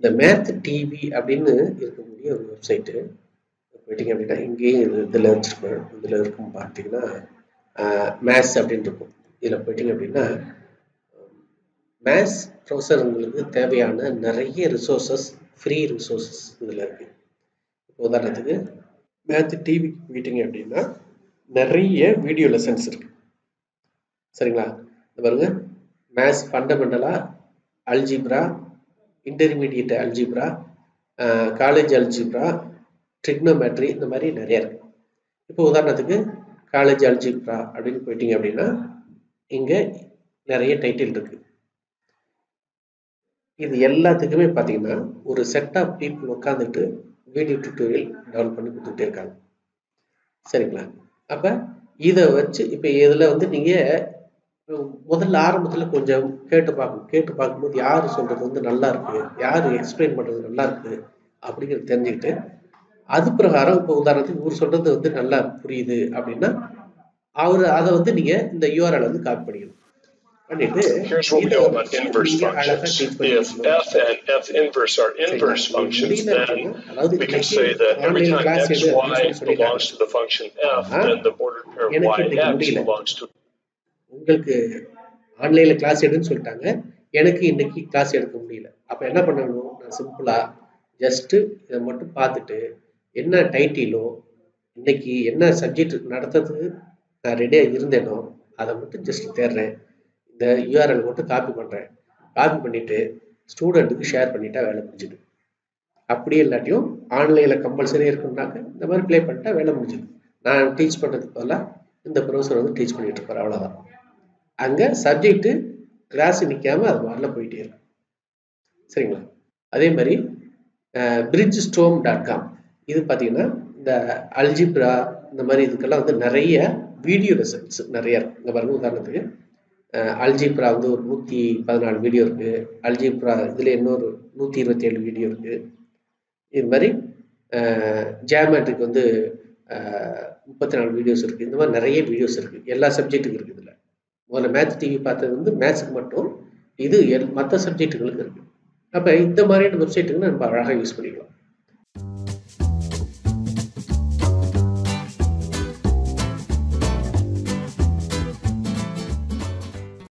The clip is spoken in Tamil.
இந்த மேத் டிவி அப்படின்னு இருக்கக்கூடிய ஒரு வெப்சைட்டு போயிட்டீங்க அப்படின்னா இங்கேயும் இது இதில் வச்சுருப்பேன் இதில் இருக்கும் பார்த்தீங்கன்னா மேத்ஸ் அப்படின்னு இருக்கும் இதில் போயிட்டீங்க அப்படின்னா மேத்ஸ் ப்ரொஃபஸர் உங்களுக்கு தேவையான நிறைய ரிசோர்ஸஸ் ஃப்ரீ ரிசோர்ஸஸ் இதில் இருக்குது இப்போ உதாரணத்துக்கு மேத் டிவிக்கு போயிட்டீங்க அப்படின்னா நிறைய வீடியோ லெசன்ஸ் இருக்கு சரிங்களா இந்த பாருங்க மேத்ஸ் ஃபண்டமெண்டலா algebra intermediate algebra college algebra trigonometry இந்த மாதிரி நிறைய இருக்கு இப்போ உதாரணத்துக்கு காலேஜ் அல்ஜிப்ரா அப்படின்னு போயிட்டீங்க அப்படின்னா இங்கே நிறைய டைட்டில் இருக்கு இது எல்லாத்துக்குமே பார்த்தீங்கன்னா ஒரு செட் ஆஃப் பீப்புள் உட்காந்துட்டு வீடியோ டியூட்டோரியல் டவுன்லோட் பண்ணி கொடுத்துட்டே இருக்காங்க சரிங்களா அப்போ இதை வச்சு இப்போ இதில் வந்து நீங்கள் முதல்ல ஆரம்பத்தில் கொஞ்சம் கேட்டு பார்க்கணும் கேட்டு பார்க்கும்போது யார் சொல்கிறது வந்து நல்லா இருக்கு யார் எக்ஸ்பிளைன் பண்ணுறது நல்லா இருக்கு அப்படிங்கிறது தெரிஞ்சுக்கிட்டு அது பிரகாரம் இப்போ உதாரணத்துக்கு இவர் சொல்றது வந்து நல்லா புரியுது அப்படின்னா அவர் அதை வந்து நீங்க இந்த யூஆர்எல் வந்து காப்பி பண்ணிக்கணும் பண்ணிட்டு Here's what we இதை know about inverse நீங்க அழகா functions. டீச் பண்ணி If f and f inverse are inverse functions, then அதாவது we can இன்னைக்கு say that every online time class x, எது y அப்படின்னு சொல்லிட்டாங்க belongs to the function f, Aha. then the bordered pair of எனக்கு y, இன்னைக்கு x முடியல belongs to உங்களுக்கு ஆன்லைன்ல கிளாஸ் எடுன்னு சொல்லிட்டாங்க எனக்கு இன்னைக்கு கிளாஸ் எடுக்க முடியல அப்ப என்ன பண்ணணும் நான் சிம்பிளா ஜஸ்ட் இதை மட்டும் பார்த்துட்டு என்ன டைட்டிலோ இன்னைக்கு என்ன சப்ஜெக்ட் நடத்துறதுக்கு நான் ரெடியாக இருந்தேனோ அதை மட்டும் ஜஸ்ட் தேடுறேன் இந்த யூஆர்எல் மட்டும் காப்பி பண்ணுறேன் காப்பி பண்ணிட்டு ஸ்டூடெண்ட்டுக்கு ஷேர் பண்ணிட்டா வேலை முடிஞ்சுது அப்படி இல்லாட்டியும் ஆன்லைனில் கம்பல்சரி இருக்குன்னாக்க இந்த மாதிரி ப்ளே பண்ணிட்டா வேலை முடிஞ்சுது நான் டீச் பண்ணுறதுக்கு பதிலாக இந்த ப்ரொஃபஸர் வந்து டீச் பண்ணிட்டு இருப்பார் அவ்வளோதான் அங்கே சப்ஜெக்ட்டு கிளாஸ் நிற்காம அது மாதிரில போயிட்டே இருக்கும் சரிங்களா அதே மாதிரி பிரிட்ஜ் ஸ்டோம் டாட் காம் இது பார்த்தீங்கன்னா இந்த அல்ஜிப்ரா இந்த மாதிரி இதுக்கெல்லாம் வந்து நிறைய வீடியோ ரெசல்ட்ஸ் நிறைய இருக்கு இங்கே பாருங்க உதாரணத்துக்கு அல்ஜிப்ரா வந்து ஒரு நூற்றி பதினாலு வீடியோ இருக்கு அல்ஜிப்ரா இதில் இன்னொரு நூற்றி இருபத்தி ஏழு வீடியோ இருக்கு இது மாதிரி ஜியாமெட்ரிக் வந்து முப்பத்தி நாலு வீடியோஸ் இருக்கு இந்த மாதிரி நிறைய வீடியோஸ் இருக்கு எல்லா சப்ஜெக்ட்டுக்கும் இருக்கு இதில் முதல்ல மேத்ஸ் டிவி பார்த்தது வந்து மேத்ஸுக்கு மட்டும் இது எல் மற்ற சப்ஜெக்ட்டுகளுக்கு இருக்கு அப்போ இந்த மாதிரியான வெப்சைட்டுக்கு நம்ம அழகாக யூஸ் பண்ணிக்கலாம்